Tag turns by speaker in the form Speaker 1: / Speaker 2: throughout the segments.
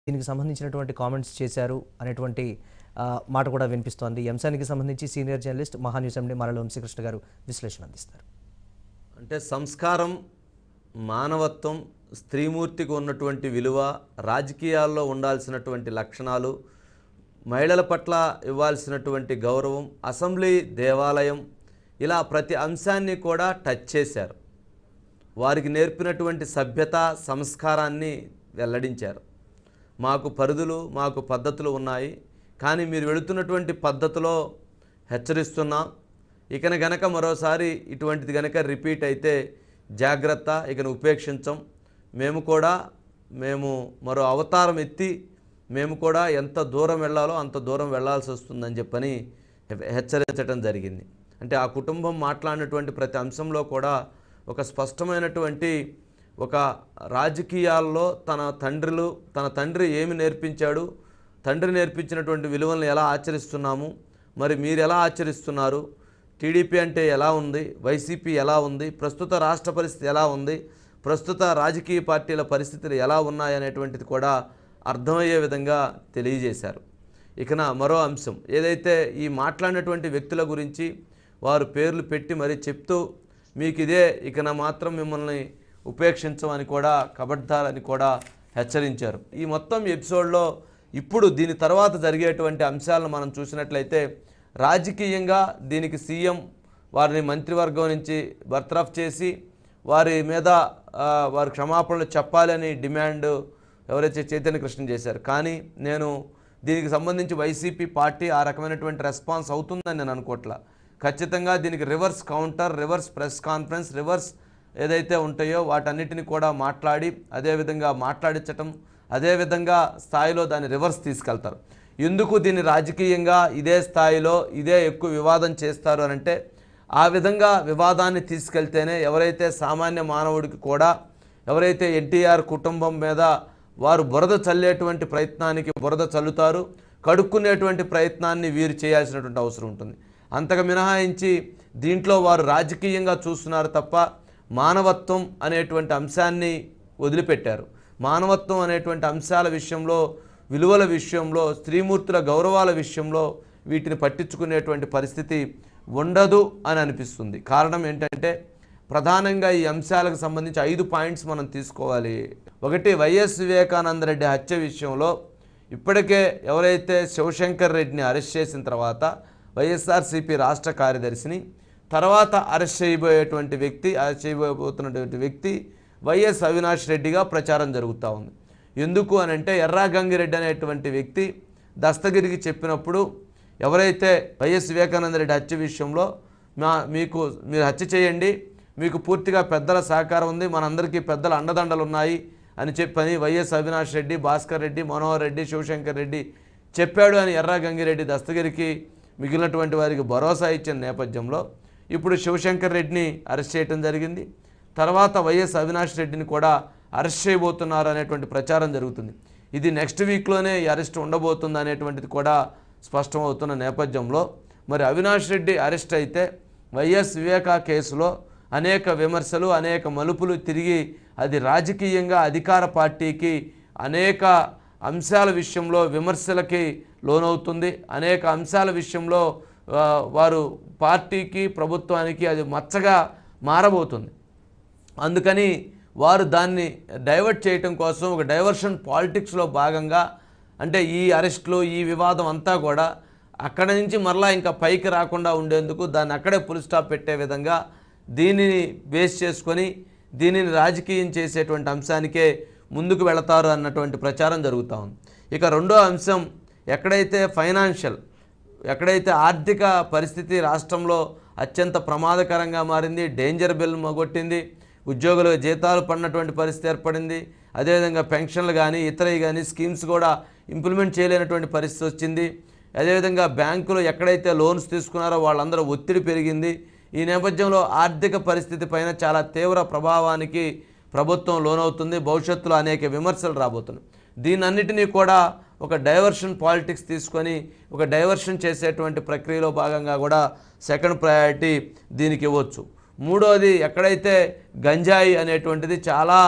Speaker 1: దీనికి సంబంధించినటువంటి కామెంట్స్ చేశారు అనేటువంటి ఆ, మాట కూడా వినిపిస్తోంది ఈ అంశానికి సంబంధించి సీనియర్ జర్నలిస్ట్ మహాన్యూస్ ఎండి మరల వంశీకృష్ణ గారు విశ్లేషణ అందిస్తారు
Speaker 2: అంటే సంస్కారం మానవత్వం స్త్రీమూర్తికి ఉన్నటువంటి విలువ రాజకీయాల్లో ఉండాల్సినటువంటి లక్షణాలు మహిళల పట్ల ఇవ్వాల్సినటువంటి గౌరవం అసెంబ్లీ దేవాలయం ఇలా ప్రతి అంశాన్ని కూడా టచ్ చేశారు వారికి నేర్పినటువంటి సభ్యత సంస్కారాన్ని వెల్లడించారు మాకు పరిధులు మాకు పద్ధతులు ఉన్నాయి కానీ మీరు వెళుతున్నటువంటి పద్ధతిలో హెచ్చరిస్తున్నాం ఇకన గనక మరోసారి ఇటువంటిది గనక రిపీట్ అయితే జాగ్రత్త ఇకను ఉపేక్షించం మేము కూడా మేము మరో అవతారం ఎత్తి మేము కూడా ఎంత దూరం వెళ్ళాలో అంత దూరం వెళ్ళాల్సి వస్తుందని చెప్పని హె- హెచ్చరించడం జరిగింది అంటే ఆ కుటుంబం మాట్లాడినటువంటి ప్రతి అంశంలో కూడా ఒక స్పష్టమైనటువంటి ఒక రాజకీయాల్లో తన తండ్రులు తన తండ్రి ఏమి నేర్పించాడు తండ్రి నేర్పించినటువంటి విలువలను ఎలా ఆచరిస్తున్నాము మరి మీరు ఎలా ఆచరిస్తున్నారు టీడీపీ అంటే ఎలా ఉంది వైసీపీ ఎలా ఉంది ప్రస్తుత రాష్ట్ర పరిస్థితి ఎలా ఉంది ప్రస్తుత రాజకీయ పార్టీల పరిస్థితులు ఎలా ఉన్నాయనేటువంటిది కూడా అర్థమయ్యే విధంగా తెలియజేశారు ఇకన మరో అంశం ఏదైతే ఈ మాట్లాడినటువంటి వ్యక్తుల గురించి వారు పేర్లు పెట్టి మరి చెప్తూ మీకు ఇదే ఇకన మాత్రం మిమ్మల్ని ఉపేక్షించమని కూడా కబడ్దారని కూడా హెచ్చరించారు ఈ మొత్తం ఎపిసోడ్లో ఇప్పుడు దీని తర్వాత జరిగేటువంటి అంశాలను మనం చూసినట్లయితే రాజకీయంగా దీనికి సీఎం వారిని మంత్రివర్గం నుంచి బర్తరఫ్ చేసి వారి మీద ఆ, వారి క్షమాపణలు చెప్పాలని డిమాండ్ ఎవరైతే చైతన్య కృష్ణ చేశారు కానీ నేను దీనికి సంబంధించి వైసీపీ పార్టీ ఆ రకమైనటువంటి రెస్పాన్స్ అవుతుందని నేను అనుకోవట్లా ఖచ్చితంగా దీనికి reverse counter reverse press conference reverse ఏదైతే ఉంటాయో వాటన్నిటిని కూడా మాట్లాడి అదేవిధంగా మాట్లాడించటం అదేవిధంగా స్థాయిలో దాన్ని రివర్స్ తీసుకెళ్తారు ఎందుకు దీన్ని రాజకీయంగా ఇదే స్థాయిలో ఇదే ఎక్కువ వివాదం చేస్తారు అని అంటే ఆ విధంగా వివాదాన్ని తీసుకెళ్తేనే ఎవరైతే సామాన్య మానవుడికి కూడా ఎవరైతే ఎన్టీఆర్ కుటుంబం మీద వారు బురద చల్లేటువంటి ప్రయత్నానికి బురద చల్లుతారు కడుక్కునేటువంటి ప్రయత్నాన్ని వీరు చేయాల్సినటువంటి అవసరం ఉంటుంది అంతకు మినహాయించి దీంట్లో వారు రాజకీయంగా చూస్తున్నారు తప్ప మానవత్వం అనేటువంటి అంశాన్ని వదిలిపెట్టారు మానవత్వం అనేటువంటి అంశాల విషయంలో విలువల విషయంలో స్త్రీమూర్తుల గౌరవాల విషయంలో వీటిని పట్టించుకునేటువంటి పరిస్థితి ఉండదు అని అనిపిస్తుంది కారణం ఏంటంటే ప్రధానంగా ఈ అంశాలకు సంబంధించి ఐదు పాయింట్స్ మనం తీసుకోవాలి ఒకటి వైఎస్ వివేకానంద రెడ్డి హత్య విషయంలో ఇప్పటికే ఎవరైతే శివశంకర్ రెడ్డిని అరెస్ట్ చేసిన తర్వాత వైఎస్ఆర్సీపీ రాష్ట్ర కార్యదర్శిని తర్వాత అరెస్ట్ చేయబోయేటువంటి వ్యక్తి అరెస్ట్ చేయబోతున్నటువంటి వ్యక్తి వైఎస్ అవినాష్ రెడ్డిగా ప్రచారం జరుగుతూ ఉంది ఎందుకు అని అంటే ఎర్రా గంగిరెడ్డి అనేటువంటి వ్యక్తి దస్తగిరికి చెప్పినప్పుడు ఎవరైతే వైఎస్ వివేకానంద రెడ్డి హత్య విషయంలో మా మీకు మీరు హత్య చేయండి మీకు పూర్తిగా పెద్దల సహకారం ఉంది మనందరికీ పెద్దల అండదండలు ఉన్నాయి అని చెప్పని వైఎస్ అవినాష్ రెడ్డి భాస్కర్ రెడ్డి మనోహర్ రెడ్డి శివశంకర్ రెడ్డి చెప్పాడు అని ఎర్రా గంగిరెడ్డి దస్తగిరికి మిగిలినటువంటి వారికి భరోసా ఇచ్చిన నేపథ్యంలో ఇప్పుడు శివశంకర్ రెడ్డిని అరెస్ట్ చేయడం జరిగింది తర్వాత వైఎస్ అవినాష్ రెడ్డిని కూడా అరెస్ట్ చేయబోతున్నారు అనేటువంటి ప్రచారం జరుగుతుంది ఇది నెక్స్ట్ వీక్లోనే ఈ అరెస్ట్ ఉండబోతుంది అనేటువంటిది కూడా స్పష్టమవుతున్న నేపథ్యంలో మరి అవినాష్ రెడ్డి అరెస్ట్ అయితే వైఎస్ వివేకా కేసులో అనేక విమర్శలు అనేక మలుపులు తిరిగి అది రాజకీయంగా అధికార పార్టీకి అనేక అంశాల విషయంలో విమర్శలకి లోనవుతుంది అనేక అంశాల విషయంలో ఆ, వారు పార్టీకి ప్రభుత్వానికి అది మచ్చగా మారబోతుంది అందుకని వారు దాన్ని డైవర్ట్ చేయటం కోసం ఒక డైవర్షన్ పాలిటిక్స్లో భాగంగా అంటే ఈ అరెస్టులు ఈ వివాదం అంతా కూడా అక్కడ నుంచి మరలా ఇంకా పైకి రాకుండా ఉండేందుకు దాన్ని అక్కడే ఫుల్ స్టాప్ పెట్టే విధంగా దీనిని బేస్ చేసుకొని దీనిని రాజకీయం చేసేటువంటి అంశానికే ముందుకు వెళతారు అన్నటువంటి ప్రచారం జరుగుతూ ఉంది ఇక రెండో అంశం ఎక్కడైతే ఫైనాన్షియల్ ఎక్కడైతే ఆర్థిక పరిస్థితి రాష్ట్రంలో అత్యంత ప్రమాదకరంగా మారింది డేంజర్ బిల్ మొగొట్టింది ఉద్యోగులకు జీతాలు పడినటువంటి పరిస్థితి ఏర్పడింది అదేవిధంగా పెన్షన్లు కానీ ఇతరవి కానీ స్కీమ్స్ కూడా ఇంప్లిమెంట్ చేయలేనటువంటి పరిస్థితి వచ్చింది అదేవిధంగా బ్యాంకులు ఎక్కడైతే లోన్స్ తీసుకున్నారో వాళ్ళందరూ ఒత్తిడి పెరిగింది ఈ నేపథ్యంలో ఆర్థిక పరిస్థితి పైన చాలా తీవ్ర ప్రభావానికి ప్రభుత్వం లోనవుతుంది భవిష్యత్తులో అనేక విమర్శలు రాబోతున్నాయి దీనన్నిటినీ కూడా ఒక డైవర్షన్ పాలిటిక్స్ తీసుకొని ఒక డైవర్షన్ చేసేటువంటి ప్రక్రియలో భాగంగా కూడా సెకండ్ ప్రయారిటీ దీనికి ఇవ్వచ్చు మూడోది ఎక్కడైతే గంజాయి అనేటువంటిది చాలా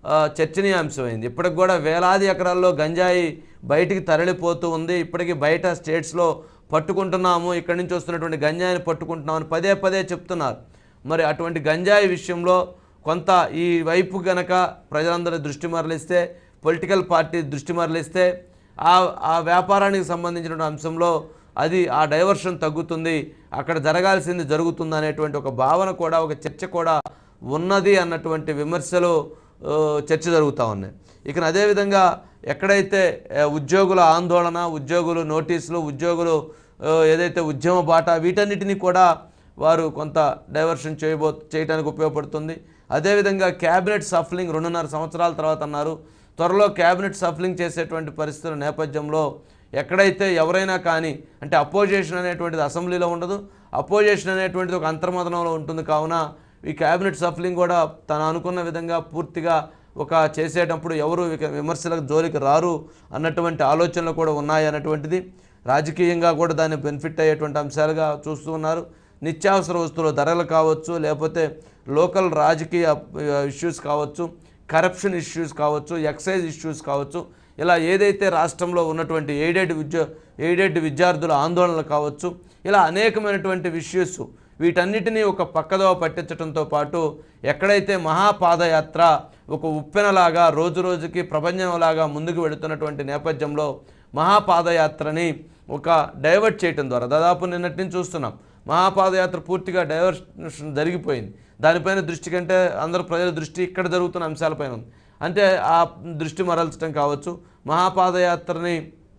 Speaker 2: ఆ, చర్చనీయాంశమైంది ఇప్పటికి కూడా వేలాది ఎకరాల్లో గంజాయి బయటికి తరలిపోతూ ఉంది ఇప్పటికీ బయట స్టేట్స్లో పట్టుకుంటున్నాము ఇక్కడి నుంచి వస్తున్నటువంటి గంజాయిని పట్టుకుంటున్నామని పదే పదే చెప్తున్నారు మరి అటువంటి గంజాయి విషయంలో కొంత ఈ వైపు గనక ప్రజలందరూ దృష్టి మరలిస్తే పొలిటికల్ పార్టీ దృష్టి మరలిస్తే ఆ ఆ వ్యాపారానికి సంబంధించిన అంశంలో అది ఆ డైవర్షన్ తగ్గుతుంది అక్కడ జరగాల్సింది జరుగుతుంది అనేటువంటి ఒక భావన కూడా ఒక చర్చ కూడా ఉన్నది అన్నటువంటి విమర్శలు ఆ, చర్చ జరుగుతూ ఉన్నాయి ఇక అదేవిధంగా ఎక్కడైతే ఆ, ఉద్యోగుల ఆందోళన ఉద్యోగులు నోటీసులు ఉద్యోగులు ఆ, ఏదైతే ఉద్యమ బాట వీటన్నిటినీ కూడా వారు కొంత డైవర్షన్ చేయబో చేయడానికి ఉపయోగపడుతుంది అదేవిధంగా క్యాబినెట్ సఫలింగ్ రెండున్నర సంవత్సరాల తర్వాత అన్నారు త్వరలో క్యాబినెట్ సఫలింగ్ చేసేటువంటి పరిస్థితుల నేపథ్యంలో ఎక్కడైతే ఎవరైనా కానీ అంటే అపోజిషన్ అనేటువంటిది అసెంబ్లీలో ఉండదు అపోజిషన్ అనేటువంటిది ఒక అంతర్మదనంలో ఉంటుంది కావున ఈ క్యాబినెట్ సఫలింగ్ కూడా తను అనుకున్న విధంగా పూర్తిగా ఒక చేసేటప్పుడు ఎవరు ఇక విమర్శలకు జోలికి రారు అన్నటువంటి ఆలోచనలు కూడా ఉన్నాయి అన్నటువంటిది రాజకీయంగా కూడా దాన్ని బెనిఫిట్ అయ్యేటువంటి అంశాలుగా చూస్తూ ఉన్నారు నిత్యావసర వస్తువుల ధరలు కావచ్చు లేకపోతే లోకల్ రాజకీయ ఇష్యూస్ కావచ్చు కరప్షన్ ఇష్యూస్ కావచ్చు ఎక్సైజ్ ఇష్యూస్ కావచ్చు ఇలా ఏదైతే రాష్ట్రంలో ఉన్నటువంటి ఎయిడెడ్ విద్య ఎయిడెడ్ విద్యార్థుల ఆందోళనలు కావచ్చు ఇలా అనేకమైనటువంటి ఇష్యూస్ వీటన్నిటినీ ఒక పక్కదోవ పట్టించడంతో పాటు ఎక్కడైతే మహాపాదయాత్ర ఒక ఉప్పెనలాగా రోజు రోజుకి ప్రపంచంలాగా ముందుకు వెళుతున్నటువంటి నేపథ్యంలో మహాపాదయాత్రని ఒక డైవర్ట్ చేయటం ద్వారా దాదాపు నిన్నటి నుంచి చూస్తున్నాం మహాపాదయాత్ర పూర్తిగా డైవర్షన్ జరిగిపోయింది దానిపైన దృష్టి కంటే అందరూ ప్రజల దృష్టి ఇక్కడ జరుగుతున్న అంశాలపైన ఉంది అంటే ఆ దృష్టి మరల్చడం కావచ్చు మహాపాదయాత్రని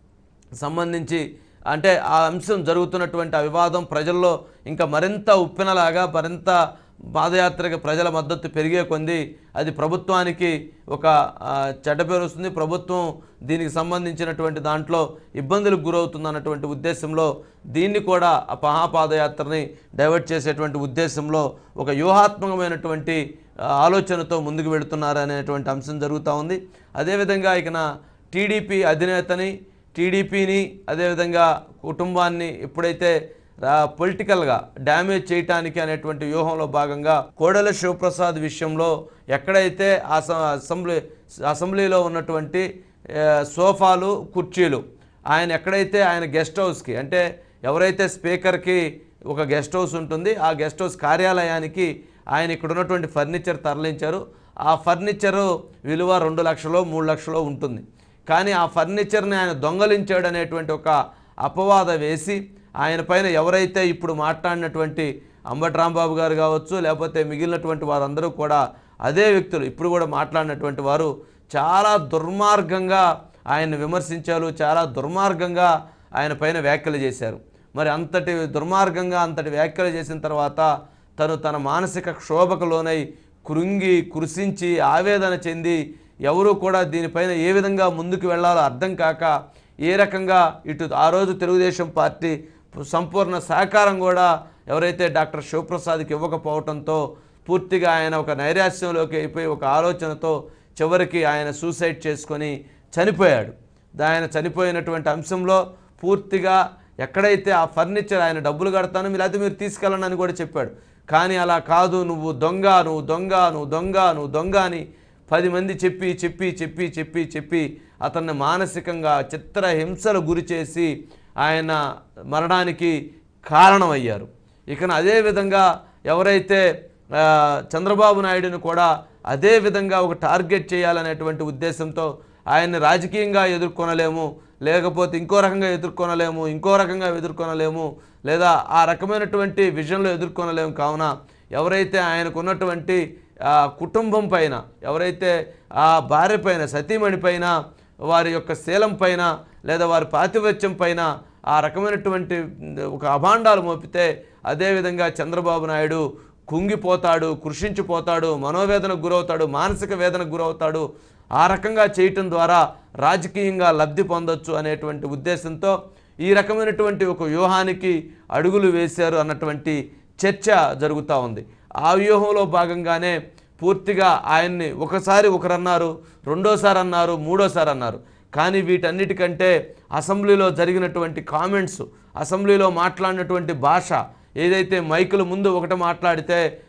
Speaker 2: సంబంధించి అంటే ఆ అంశం జరుగుతున్నటువంటి ఆ వివాదం ప్రజల్లో ఇంకా మరింత ఉప్పెనలాగా మరింత పాదయాత్రకి ప్రజల మద్దతు పెరిగే కొంది అది ప్రభుత్వానికి ఒక ఆ, చెడ్డ పేరు వస్తుంది ప్రభుత్వం దీనికి సంబంధించినటువంటి దాంట్లో ఇబ్బందులకు గురవుతుంది అన్నటువంటి ఉద్దేశంలో దీన్ని కూడా ఆ మహాపాదయాత్రని డైవర్ట్ చేసేటువంటి ఉద్దేశంలో ఒక వ్యూహాత్మకమైనటువంటి ఆ, ఆలోచనతో ముందుకు వెళుతున్నారు అనేటువంటి అంశం జరుగుతూ ఉంది అదేవిధంగా ఇకన టీడీపీ అధినేతని టీడీపీని అదేవిధంగా కుటుంబాన్ని ఎప్పుడైతే రా- పొలిటికల్గా డ్యామేజ్ చేయటానికి అనేటువంటి వ్యూహంలో భాగంగా కోడెల శివప్రసాద్ విషయంలో ఎక్కడైతే అస- అసెంబ్లీ అసెంబ్లీలో ఉన్నటువంటి ఆ, సోఫాలు కుర్చీలు ఆయన ఎక్కడైతే ఆయన గెస్ట్ హౌస్కి అంటే ఎవరైతే స్పీకర్కి ఒక గెస్ట్ హౌస్ ఉంటుంది ఆ గెస్ట్ హౌస్ కార్యాలయానికి ఆయన ఇక్కడ ఉన్నటువంటి ఫర్నిచర్ తరలించారు ఆ ఫర్నిచరు విలువ రెండు లక్షలో మూడు లక్షలో ఉంటుంది కానీ ఆ ఫర్నిచర్ని ఆయన దొంగలించాడు అనేటువంటి ఒక అపవాద వేసి ఆయన పైన ఎవరైతే ఇప్పుడు మాట్లాడినటువంటి అంబటి రాంబాబు గారు కావచ్చు లేకపోతే మిగిలినటువంటి వారందరూ కూడా అదే వ్యక్తులు ఇప్పుడు కూడా మాట్లాడినటువంటి వారు చాలా దుర్మార్గంగా ఆయన విమర్శించారు చాలా దుర్మార్గంగా ఆయన పైన వ్యాఖ్యలు చేశారు మరి అంతటి దుర్మార్గంగా అంతటి వ్యాఖ్యలు చేసిన తర్వాత తను తన మానసిక క్షోభకు లోనై కృంగి కృషించి ఆవేదన చెంది ఎవరూ కూడా దీనిపైన ఏ విధంగా ముందుకు వెళ్ళాలో అర్థం కాక ఏ రకంగా ఇటు ఆ రోజు తెలుగుదేశం పార్టీ సంపూర్ణ సహకారం కూడా ఎవరైతే డాక్టర్ శివప్రసాద్కి ఇవ్వకపోవడంతో పూర్తిగా ఆయన ఒక నైరాశ్యంలోకి అయిపోయి ఒక ఆలోచనతో చివరికి ఆయన సూసైడ్ చేసుకొని చనిపోయాడు ఆయన చనిపోయినటువంటి అంశంలో పూర్తిగా ఎక్కడైతే ఆ ఫర్నిచర్ ఆయన డబ్బులు కడతాను మీరు అయితే మీరు తీసుకెళ్ళండి అని కూడా చెప్పాడు కానీ అలా కాదు నువ్వు దొంగ నువ్వు దొంగ నువ్వు దొంగ నువ్వు దొంగ అని పది మంది చెప్పి చెప్పి చెప్పి చెప్పి చెప్పి అతన్ని మానసికంగా చిత్ర హింసలు గురి చేసి ఆయన మరణానికి కారణమయ్యారు ఇక అదే విధంగా ఎవరైతే ఆ, చంద్రబాబు నాయుడుని కూడా అదే విధంగా ఒక టార్గెట్ చేయాలనేటువంటి ఉద్దేశంతో ఆయన్ని రాజకీయంగా ఎదుర్కొనలేము లేకపోతే ఇంకో రకంగా ఎదుర్కొనలేము ఇంకో రకంగా ఎదుర్కొనలేము లేదా ఆ రకమైనటువంటి విజన్లో ఎదుర్కొనలేము కావున ఎవరైతే ఆయనకు ఉన్నటువంటి ఆ, కుటుంబం పైన ఎవరైతే ఆ భార్య పైన సతీమణి పైన వారి యొక్క శీలం పైన లేదా వారి పాతివత్యం పైన ఆ రకమైనటువంటి ఒక అభాండాలు మోపితే అదేవిధంగా చంద్రబాబు నాయుడు కుంగిపోతాడు కృషించిపోతాడు మనోవేదనకు గురవుతాడు మానసిక వేదనకు గురవుతాడు ఆ రకంగా చేయటం ద్వారా రాజకీయంగా లబ్ధి పొందొచ్చు అనేటువంటి ఉద్దేశంతో ఈ రకమైనటువంటి ఒక వ్యూహానికి అడుగులు వేశారు అన్నటువంటి చర్చ జరుగుతూ ఉంది ఆ వ్యూహంలో భాగంగానే పూర్తిగా ఆయన్ని ఒకసారి ఒకరన్నారు రెండోసారి అన్నారు మూడోసారి అన్నారు కానీ వీటన్నిటికంటే అసెంబ్లీలో జరిగినటువంటి కామెంట్స్ అసెంబ్లీలో మాట్లాడినటువంటి భాష ఏదైతే మైకుల ముందు ఒకటి మాట్లాడితే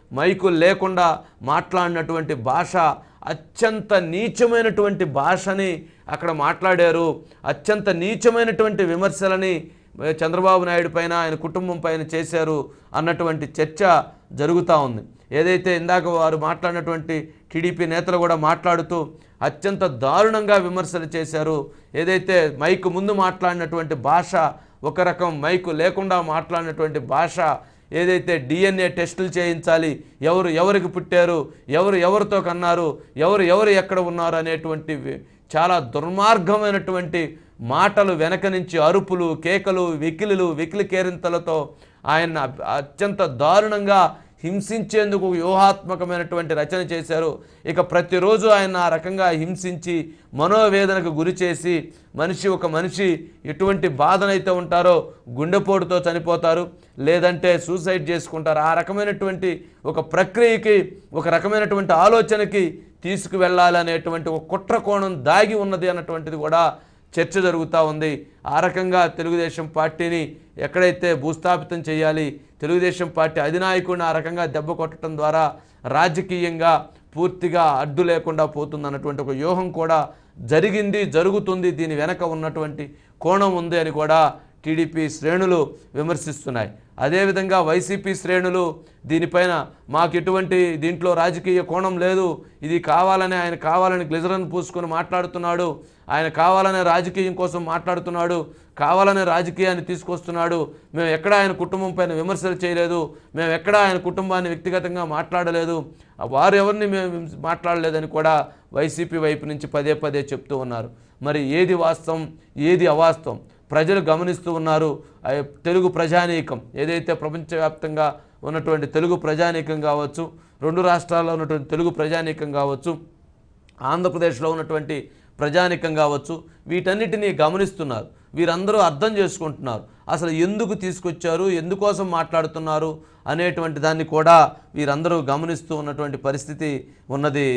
Speaker 2: మైకులు లేకుండా మాట్లాడినటువంటి భాష అత్యంత నీచమైనటువంటి భాషని అక్కడ మాట్లాడారు అత్యంత నీచమైనటువంటి విమర్శలని ఏ, చంద్రబాబు నాయుడు పైన ఆయన కుటుంబం పైన చేశారు అన్నటువంటి చర్చ జరుగుతూ ఉంది ఏదైతే ఇందాక వారు మాట్లాడినటువంటి టీడీపీ నేతలు కూడా మాట్లాడుతూ అత్యంత దారుణంగా విమర్శలు చేశారు ఏదైతే మైకు ముందు మాట్లాడినటువంటి భాష ఒక రకం మైకు లేకుండా మాట్లాడినటువంటి భాష ఏదైతే డిఎన్ఏ టెస్టులు చేయించాలి ఎవరు ఎవరికి పుట్టారు ఎవరు ఎవరితో కన్నారు ఎవరు ఎవరు ఎక్కడ ఉన్నారు అనేటువంటి వి- చాలా దుర్మార్గమైనటువంటి మాటలు వెనక నుంచి అరుపులు కేకలు వెకిలులు వెకిలి కేరింతలతో ఆయన అత్యంత దారుణంగా హింసించేందుకు వ్యూహాత్మకమైనటువంటి రచన చేశారు ఇక ప్రతిరోజు ఆయన ఆ రకంగా హింసించి మనోవేదనకు గురి చేసి మనిషి ఒక మనిషి ఎటువంటి బాధనైతే ఉంటారో గుండెపోటుతో చనిపోతారు లేదంటే సూసైడ్ చేసుకుంటారు ఆ రకమైనటువంటి ఒక ప్రక్రియకి ఒక రకమైనటువంటి ఆలోచనకి తీసుకువెళ్ళాలనేటువంటి ఒక కుట్ర కోణం దాగి ఉన్నది అన్నటువంటిది కూడా చర్చ జరుగుతూ ఉంది ఆ రకంగా తెలుగుదేశం పార్టీని ఎక్కడైతే భూస్థాపితం చేయాలి తెలుగుదేశం పార్టీ అధినాయకుడిని ఆ రకంగా దెబ్బ కొట్టడం ద్వారా రాజకీయంగా పూర్తిగా అడ్డు లేకుండా పోతుంది అన్నటువంటి ఒక వ్యూహం కూడా జరిగింది జరుగుతుంది దీని వెనక ఉన్నటువంటి కోణం ఉంది అని కూడా టీడీపీ శ్రేణులు విమర్శిస్తున్నాయి అదేవిధంగా వైసీపీ శ్రేణులు దీనిపైన మాకు ఎటువంటి దీంట్లో రాజకీయ కోణం లేదు ఇది కావాలని ఆయన కావాలని గ్లిజరన్ పూసుకొని మాట్లాడుతున్నాడు ఆయన కావాలనే రాజకీయం కోసం మాట్లాడుతున్నాడు కావాలనే రాజకీయాన్ని తీసుకొస్తున్నాడు మేము ఎక్కడ ఆయన కుటుంబం పైన విమర్శలు చేయలేదు మేము ఎక్కడ ఆయన కుటుంబాన్ని వ్యక్తిగతంగా మాట్లాడలేదు వారు ఎవరిని మేము విమర్శ- మాట్లాడలేదని కూడా వైసీపీ వైపు నుంచి పదే పదే చెప్తూ ఉన్నారు మరి ఏది వాస్తవం ఏది అవాస్తవం ప్రజలు గమనిస్తూ ఉన్నారు ఆ తెలుగు ప్రజానీకం ఏదైతే ప్రపంచవ్యాప్తంగా ఉన్నటువంటి తెలుగు ప్రజానీకం కావచ్చు రెండు రాష్ట్రాల్లో ఉన్నటువంటి తెలుగు ప్రజానీకం కావచ్చు ఆంధ్రప్రదేశ్లో ఉన్నటువంటి ప్రజానీకం కావచ్చు వీటన్నిటినీ గమనిస్తున్నారు వీరందరూ అర్థం చేసుకుంటున్నారు అసలు ఎందుకు తీసుకొచ్చారు ఎందుకోసం మాట్లాడుతున్నారు అనేటువంటి దాన్ని కూడా వీరందరూ గమనిస్తూ ఉన్నటువంటి పరిస్థితి ఉన్నది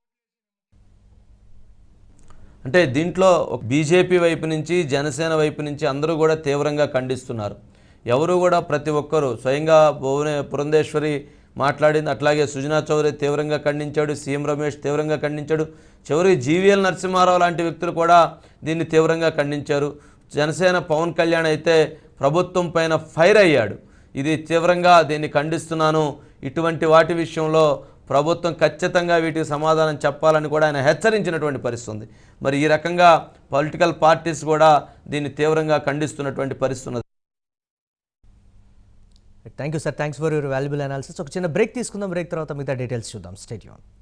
Speaker 2: అంటే దీంట్లో బీజేపీ వైపు నుంచి జనసేన వైపు నుంచి అందరూ కూడా తీవ్రంగా ఖండిస్తున్నారు ఎవరు కూడా ప్రతి ఒక్కరూ స్వయంగా భువనే పురంధేశ్వరి మాట్లాడింది అట్లాగే సుజనా చౌదరి తీవ్రంగా ఖండించాడు సీఎం రమేష్ తీవ్రంగా ఖండించాడు చివరికి జీవీఎల్ నరసింహారావు లాంటి వ్యక్తులు కూడా దీన్ని తీవ్రంగా ఖండించారు జనసేన పవన్ కళ్యాణ్ అయితే ప్రభుత్వం పైన ఫైర్ అయ్యాడు ఇది తీవ్రంగా దీన్ని ఖండిస్తున్నాను ఇటువంటి వాటి విషయంలో ప్రభుత్వం ఖచ్చితంగా వీటికి సమాధానం చెప్పాలని కూడా ఆయన హెచ్చరించినటువంటి పరిస్థితి ఉంది మరి ఈ రకంగా పొలిటికల్ పార్టీస్ కూడా దీన్ని తీవ్రంగా ఖండిస్తున్నటువంటి పరిస్థితి ఉన్నది
Speaker 1: thank you sir thanks for your valuable analysis ఒక చిన్న బ్రేక్ తీసుకుందాం బ్రేక్ తర్వాత మిగతా డీటెయిల్స్ చూద్దాం స్టేట్ యూన్